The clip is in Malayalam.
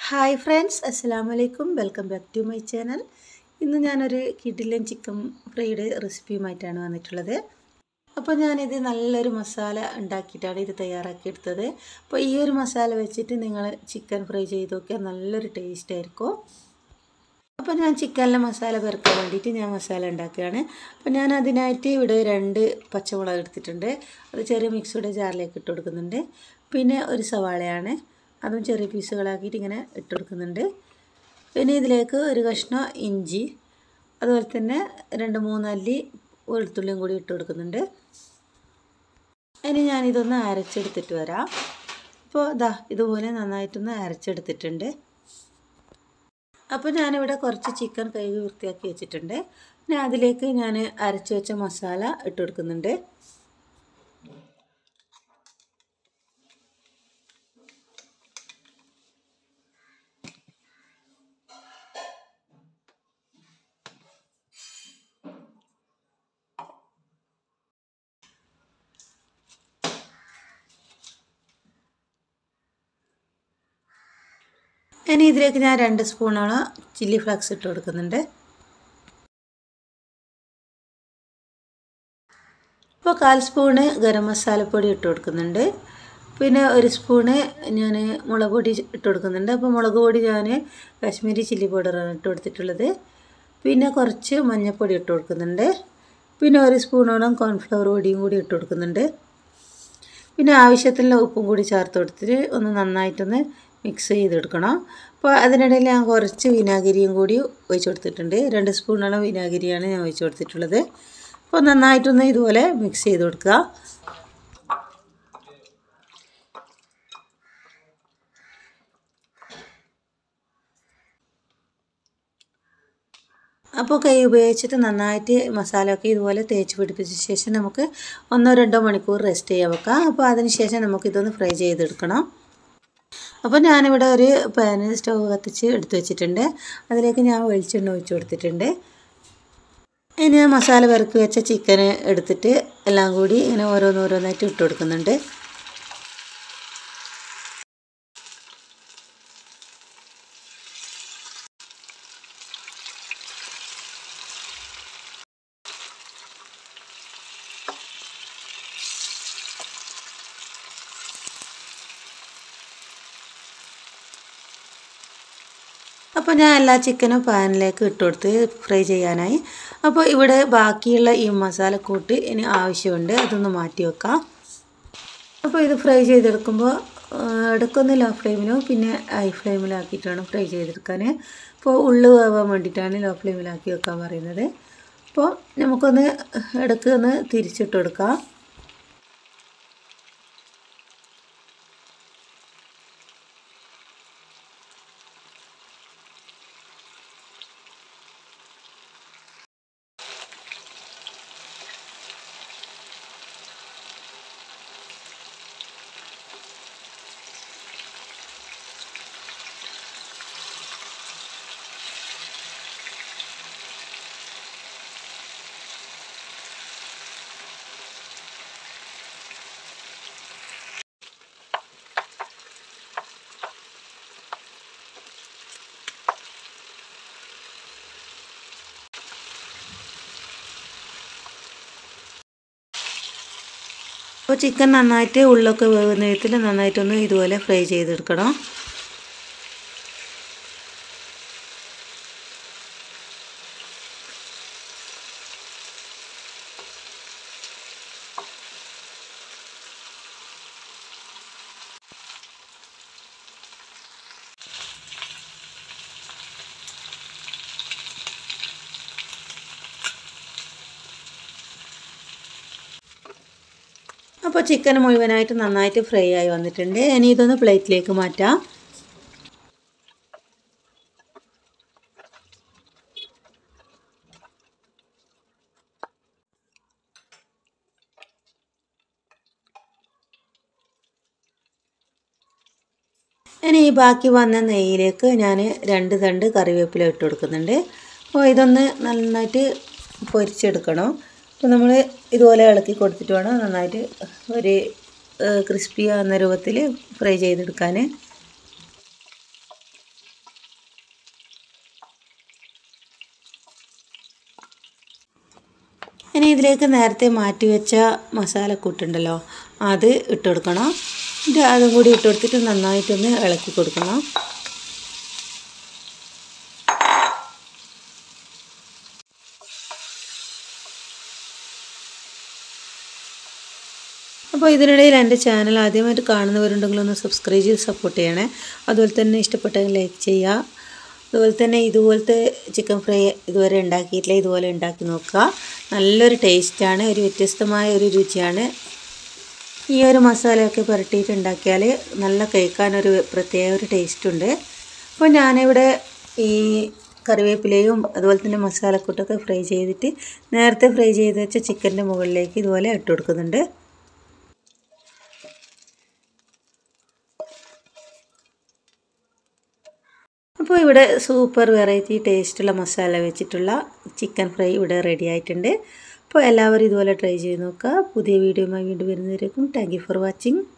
ഹായ് ഫ്രണ്ട്സ് അസ്സാം വലൈക്കും welcome back to my channel ഇന്ന് ഞാനൊരു കിഡിലൻ ചിക്കൻ ഫ്രൈഡ് റെസിപ്പിയുമായിട്ടാണ് വന്നിട്ടുള്ളത് അപ്പോൾ ഞാനിത് നല്ലൊരു മസാല ഉണ്ടാക്കിയിട്ടാണ് ഇത് തയ്യാറാക്കിയെടുത്തത് അപ്പോൾ ഈ ഒരു മസാല വെച്ചിട്ട് നിങ്ങൾ ചിക്കൻ ഫ്രൈ ചെയ്ത് നോക്കിയാൽ നല്ലൊരു ടേസ്റ്റ് ആയിരിക്കും അപ്പോൾ ഞാൻ ചിക്കനിലെ മസാല പെറുക്കാൻ വേണ്ടിയിട്ട് ഞാൻ മസാല ഉണ്ടാക്കുകയാണ് അപ്പോൾ ഞാൻ അതിനായിട്ട് ഇവിടെ രണ്ട് പച്ചമുളക് എടുത്തിട്ടുണ്ട് അത് ചെറിയ മിക്സിയുടെ ജാറിലേക്ക് ഇട്ട് കൊടുക്കുന്നുണ്ട് പിന്നെ ഒരു സവാളയാണ് അതും ചെറിയ പീസുകളാക്കിയിട്ട് ഇങ്ങനെ ഇട്ട് കൊടുക്കുന്നുണ്ട് പിന്നെ ഇതിലേക്ക് ഒരു കഷ്ണം ഇഞ്ചി അതുപോലെ തന്നെ രണ്ട് മൂന്നല്ലി വെളുത്തുള്ളിയും കൂടി ഇട്ട് കൊടുക്കുന്നുണ്ട് ഇനി ഞാനിതൊന്ന് അരച്ചെടുത്തിട്ട് വരാം അപ്പോൾ ഇതാ ഇതുപോലെ നന്നായിട്ടൊന്ന് അരച്ചെടുത്തിട്ടുണ്ട് അപ്പോൾ ഞാനിവിടെ കുറച്ച് ചിക്കൻ കഴുകി വൃത്തിയാക്കി വെച്ചിട്ടുണ്ട് പിന്നെ അതിലേക്ക് ഞാൻ അരച്ച് വെച്ച മസാല ഇട്ട് കൊടുക്കുന്നുണ്ട് ഇനി ഇതിലേക്ക് ഞാൻ രണ്ട് സ്പൂണോളം ചില്ലി ഫ്ലാക്സ് ഇട്ട് കൊടുക്കുന്നുണ്ട് ഇപ്പോൾ കാൽ സ്പൂണ് ഗരം മസാലപ്പൊടി ഇട്ട് കൊടുക്കുന്നുണ്ട് പിന്നെ ഒരു സ്പൂണ് ഞാൻ മുളക് പൊടി ഇട്ട് കൊടുക്കുന്നുണ്ട് അപ്പോൾ മുളക് പൊടി ഞാൻ കാശ്മീരി ചില്ലി പൗഡറാണ് ഇട്ട് കൊടുത്തിട്ടുള്ളത് പിന്നെ കുറച്ച് മഞ്ഞൾപ്പൊടി ഇട്ട് കൊടുക്കുന്നുണ്ട് പിന്നെ ഒരു സ്പൂണോളം കോൺഫ്ലവർ പൊടിയും കൂടി ഇട്ട് കൊടുക്കുന്നുണ്ട് പിന്നെ ആവശ്യത്തിനുള്ള ഉപ്പും കൂടി ചേർത്ത് കൊടുത്തിട്ട് ഒന്ന് നന്നായിട്ടൊന്ന് മിക്സ് ചെയ്തെടുക്കണം അപ്പോൾ അതിനിടയിൽ ഞാൻ കുറച്ച് വിനാഗിരിയും കൂടി ഒഴിച്ച് കൊടുത്തിട്ടുണ്ട് രണ്ട് സ്പൂണോളം വിനാഗിരിയാണ് ഞാൻ ഒഴിച്ച് കൊടുത്തിട്ടുള്ളത് അപ്പോൾ നന്നായിട്ടൊന്ന് ഇതുപോലെ മിക്സ് ചെയ്ത് കൊടുക്കുക അപ്പോൾ കൈ ഉപയോഗിച്ചിട്ട് നന്നായിട്ട് മസാലയൊക്കെ ഇതുപോലെ തേച്ച് പിടിപ്പിച്ച ശേഷം നമുക്ക് ഒന്നോ രണ്ടോ മണിക്കൂർ റെസ്റ്റ് ചെയ്യാൻ വെക്കാം അപ്പോൾ അതിന് ശേഷം നമുക്കിതൊന്ന് ഫ്രൈ ചെയ്തെടുക്കണം അപ്പോൾ ഞാനിവിടെ ഒരു പാന് സ്റ്റൗ കത്തിച്ച് എടുത്ത് വെച്ചിട്ടുണ്ട് അതിലേക്ക് ഞാൻ വെളിച്ചെണ്ണ ഒഴിച്ച് കൊടുത്തിട്ടുണ്ട് ഇനി മസാല പെറുക്കി വെച്ച ചിക്കന് എടുത്തിട്ട് എല്ലാം കൂടി ഇങ്ങനെ ഓരോന്നോരോന്നായിട്ട് ഇട്ട് കൊടുക്കുന്നുണ്ട് അപ്പോൾ ഞാൻ എല്ലാ ചിക്കനും പാനിലേക്ക് ഇട്ട് കൊടുത്ത് ഫ്രൈ ചെയ്യാനായി അപ്പോൾ ഇവിടെ ബാക്കിയുള്ള ഈ മസാലക്കൂട്ട് ഇനി ആവശ്യമുണ്ട് അതൊന്ന് മാറ്റി വെക്കാം അപ്പോൾ ഇത് ഫ്രൈ ചെയ്തെടുക്കുമ്പോൾ ഇടയ്ക്കൊന്ന് ലോ ഫ്ലെയിമിലും പിന്നെ ഹൈ ഫ്ലെയിമിലാക്കിയിട്ട് വേണം ഫ്രൈ ചെയ്തെടുക്കാൻ അപ്പോൾ ഉള്ളു വേവാൻ വേണ്ടിയിട്ടാണ് ലോ ഫ്ലെയിമിലാക്കി വെക്കാൻ പറയുന്നത് അപ്പോൾ നമുക്കൊന്ന് ഇടയ്ക്ക് ഒന്ന് തിരിച്ചിട്ട് കൊടുക്കാം അപ്പോൾ ചിക്കൻ നന്നായിട്ട് ഉള്ളൊക്കെ വേകുന്ന വിധത്തിൽ നന്നായിട്ടൊന്ന് ഇതുപോലെ ഫ്രൈ ചെയ്തെടുക്കണം അപ്പോൾ ചിക്കൻ മുഴുവനായിട്ട് നന്നായിട്ട് ഫ്രൈ ആയി വന്നിട്ടുണ്ട് ഇനി ഇതൊന്ന് പ്ലേറ്റിലേക്ക് മാറ്റാം ഇനി ഈ ബാക്കി വന്ന നെയ്യിലേക്ക് ഞാൻ രണ്ട് തണ്ട് കറിവേപ്പില ഇട്ട് കൊടുക്കുന്നുണ്ട് അപ്പോൾ ഇതൊന്ന് നന്നായിട്ട് പൊരിച്ചെടുക്കണം അപ്പോൾ നമ്മൾ ഇതുപോലെ ഇളക്കി കൊടുത്തിട്ട് വേണം നന്നായിട്ട് ഒരു ക്രിസ്പി ആകുന്ന രൂപത്തിൽ ഫ്രൈ ചെയ്തെടുക്കാൻ ഇനി ഇതിലേക്ക് നേരത്തെ മാറ്റി വെച്ച മസാലക്കൂട്ടുണ്ടല്ലോ അത് ഇട്ട് കൊടുക്കണം ഇത് അതും കൂടി ഇട്ട് കൊടുത്തിട്ട് നന്നായിട്ടൊന്ന് ഇളക്കി കൊടുക്കണം അപ്പോൾ ഇതിനിടയിൽ എൻ്റെ ചാനൽ ആദ്യമായിട്ട് കാണുന്നവരുണ്ടെങ്കിൽ ഒന്ന് സബ്സ്ക്രൈബ് ചെയ്ത് സപ്പോർട്ട് ചെയ്യണേ അതുപോലെ തന്നെ ഇഷ്ടപ്പെട്ടെങ്കിൽ ലൈക്ക് ചെയ്യുക അതുപോലെ തന്നെ ഇതുപോലത്തെ ചിക്കൻ ഫ്രൈ ഇതുവരെ ഉണ്ടാക്കിയിട്ടില്ല ഇതുപോലെ ഉണ്ടാക്കി നോക്കുക നല്ലൊരു ടേസ്റ്റാണ് ഒരു വ്യത്യസ്തമായ ഒരു രുചിയാണ് ഈ ഒരു മസാലയൊക്കെ പുരട്ടിയിട്ട് ഉണ്ടാക്കിയാൽ നല്ല കഴിക്കാനൊരു പ്രത്യേക ഒരു ടേസ്റ്റ് ഉണ്ട് അപ്പോൾ ഞാനിവിടെ ഈ കറിവേപ്പിലയും അതുപോലെ തന്നെ മസാലക്കൂട്ടൊക്കെ ഫ്രൈ ചെയ്തിട്ട് നേരത്തെ ഫ്രൈ ചെയ്ത് വെച്ച ചിക്കൻ്റെ മുകളിലേക്ക് ഇതുപോലെ ഇട്ട് കൊടുക്കുന്നുണ്ട് അപ്പോൾ ഇവിടെ സൂപ്പർ വെറൈറ്റി ടേസ്റ്റുള്ള മസാല വെച്ചിട്ടുള്ള ചിക്കൻ ഫ്രൈ ഇവിടെ റെഡി ആയിട്ടുണ്ട് അപ്പോൾ എല്ലാവരും ഇതുപോലെ ട്രൈ ചെയ്ത് നോക്കുക പുതിയ വീഡിയോയുമായി വീണ്ടും വരുന്നവരേക്കും താങ്ക് ഫോർ വാച്ചിങ്